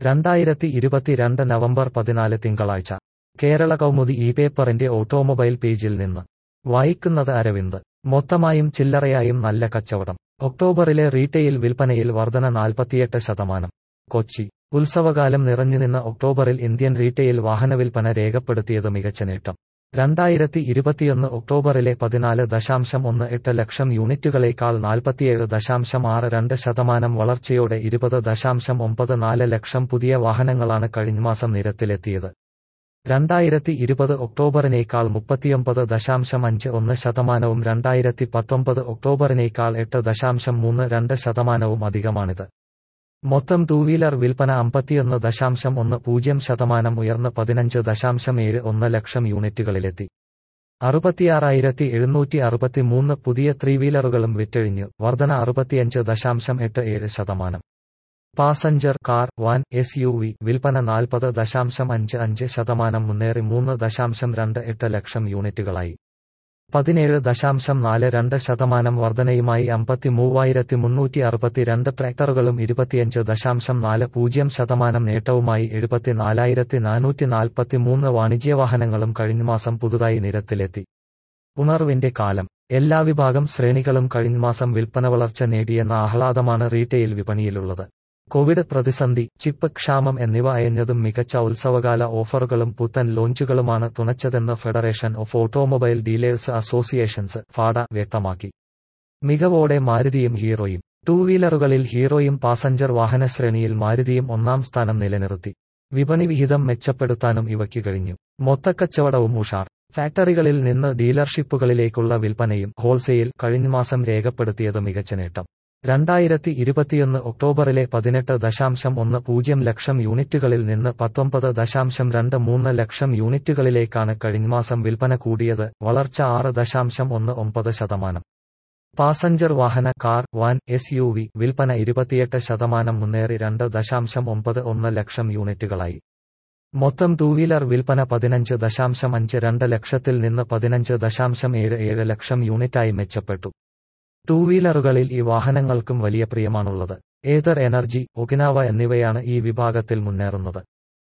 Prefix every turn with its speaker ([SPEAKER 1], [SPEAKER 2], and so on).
[SPEAKER 1] രണ്ടായിരത്തി ഇരുപത്തിരണ്ട് നവംബർ പതിനാല് തിങ്കളാഴ്ച കേരള കൗമുദി ഈ പേപ്പറിന്റെ ഓട്ടോമൊബൈൽ പേജിൽ നിന്ന് വായിക്കുന്നത് അരവിന്ദ് മൊത്തമായും ചില്ലറയായും നല്ല കച്ചവടം ഒക്ടോബറിലെ റീറ്റെയിൽ വിൽപ്പനയിൽ വർധന നാൽപ്പത്തിയെട്ട് ശതമാനം കൊച്ചി ഉത്സവകാലം നിറഞ്ഞുനിന്ന ഒക്ടോബറിൽ ഇന്ത്യൻ റീറ്റെയിൽ വാഹനവിൽപ്പന രേഖപ്പെടുത്തിയത് മികച്ച നേട്ടം രണ്ടായിരത്തി ഇരുപത്തിയൊന്ന് ഒക്ടോബറിലെ പതിനാല് ദശാംശം ഒന്ന് എട്ട് ലക്ഷം യൂണിറ്റുകളേക്കാൾ നാൽപ്പത്തിയേഴ് ദശാംശം ആറ് രണ്ട് ശതമാനം വളർച്ചയോടെ ഇരുപത് ദശാംശം ഒമ്പത് നാല് ലക്ഷം പുതിയ വാഹനങ്ങളാണ് കഴിഞ്ഞമാസം നിരത്തിലെത്തിയത് രണ്ടായിരത്തി ഇരുപത് ഒക്ടോബറിനേക്കാൾ മുപ്പത്തിയൊമ്പത് ദശാംശം അഞ്ച് ഒന്ന് ശതമാനവും രണ്ടായിരത്തി പത്തൊമ്പത് ഒക്ടോബറിനേക്കാൾ എട്ട് ദശാംശം മൂന്ന് രണ്ട് ശതമാനവും അധികമാണിത് മൊത്തം ടൂ വീലർ വിൽപ്പന അമ്പത്തിയൊന്ന് ദശാംശം ഒന്ന് പൂജ്യം ശതമാനം ഉയർന്ന് പതിനഞ്ച് ദശാംശം ഏഴ് ഒന്ന് ലക്ഷം യൂണിറ്റുകളിലെത്തി അറുപത്തിയാറായിരത്തി എഴുന്നൂറ്റി അറുപത്തിമൂന്ന് പുതിയ ത്രീ വീലറുകളും വിറ്റഴിഞ്ഞു വർധന അറുപത്തിയഞ്ച് ദശാംശം എട്ട് ഏഴ് ശതമാനം passenger car van S U V വിൽപ്പന നാൽപ്പത് ദശാംശം അഞ്ച് അഞ്ച് ശതമാനം മുന്നേറി മൂന്ന് ദശാംശം രണ്ട് എട്ട് ലക്ഷം യൂണിറ്റുകളായി പതിനേഴ് ദശാംശം നാല് രണ്ട് ശതമാനം വർധനയുമായി അമ്പത്തി മൂവായിരത്തി മുന്നൂറ്റി അറുപത്തിരണ്ട് ട്രാക്ടറുകളും ഇരുപത്തിയഞ്ച് ദശാംശം നാല് പൂജ്യം ശതമാനം നേട്ടവുമായി എഴുപത്തിനാലായിരത്തി നാനൂറ്റി നാൽപ്പത്തിമൂന്ന് വാണിജ്യവാഹനങ്ങളും കഴിഞ്ഞമാസം പുതുതായി നിരത്തിലെത്തി ഉണർവിന്റെ കാലം എല്ലാ വിഭാഗം ശ്രേണികളും കഴിഞ്ഞമാസം വിൽപ്പന വളർച്ച നേടിയെന്ന ആഹ്ലാദമാണ് റീറ്റെയിൽ വിപണിയിലുള്ളത് കോവിഡ് പ്രതിസന്ധി ചിപ്പ് ക്ഷാമം എന്നിവ അയഞ്ഞതും മികച്ച ഉത്സവകാല ഓഫറുകളും പുത്തൻ ലോഞ്ചുകളുമാണ് തുണച്ചതെന്ന് federation of automobile dealers associations FADA വ്യക്തമാക്കി മികവോടെ മാരുതിയും ഹീറോയും ടൂ വീലറുകളിൽ ഹീറോയും പാസഞ്ചർ വാഹന ശ്രേണിയിൽ മാരുതിയും ഒന്നാം സ്ഥാനം നിലനിർത്തി വിപണി വിഹിതം മെച്ചപ്പെടുത്താനും ഇവയ്ക്ക് കഴിഞ്ഞു മൊത്തക്കച്ചവടവും ഉഷാർ ഫാക്ടറികളിൽ നിന്ന് ഡീലർഷിപ്പുകളിലേക്കുള്ള വിൽപ്പനയും ഹോൾസെയിൽ കഴിഞ്ഞമാസം രേഖപ്പെടുത്തിയത് മികച്ച നേട്ടം രണ്ടായിരത്തി ഇരുപത്തിയൊന്ന് ഒക്ടോബറിലെ പതിനെട്ട് ദശാംശം ഒന്ന് പൂജ്യം ലക്ഷം യൂണിറ്റുകളിൽ നിന്ന് പത്തൊമ്പത് ദശാംശം രണ്ട് മൂന്ന് ലക്ഷം യൂണിറ്റുകളിലേക്കാണ് കഴിഞ്ഞമാസം വിൽപ്പന കൂടിയത് വളർച്ച ആറ് ദശാംശം ഒന്ന് ഒമ്പത് ശതമാനം പാസഞ്ചർ വാഹന car van S U V വിൽപ്പന ഇരുപത്തിയെട്ട് ശതമാനം മുന്നേറി രണ്ട് ദശാംശം ഒമ്പത് ഒന്ന് ലക്ഷം യൂണിറ്റുകളായി മൊത്തം ടൂ വീലർ വിൽപ്പന പതിനഞ്ച് ദശാംശം അഞ്ച് രണ്ട് ലക്ഷത്തിൽ നിന്ന് പതിനഞ്ച് ദശാംശം ഏഴ് ഏഴ് ലക്ഷം യൂണിറ്റായി മെച്ചപ്പെട്ടു ടൂ വീലറുകളിൽ ഈ വാഹനങ്ങൾക്കും വലിയ പ്രിയമാണുള്ളത് ഏതർ എനർജി ഒകിനാവ എന്നിവയാണ് ഈ വിഭാഗത്തിൽ മുന്നേറുന്നത്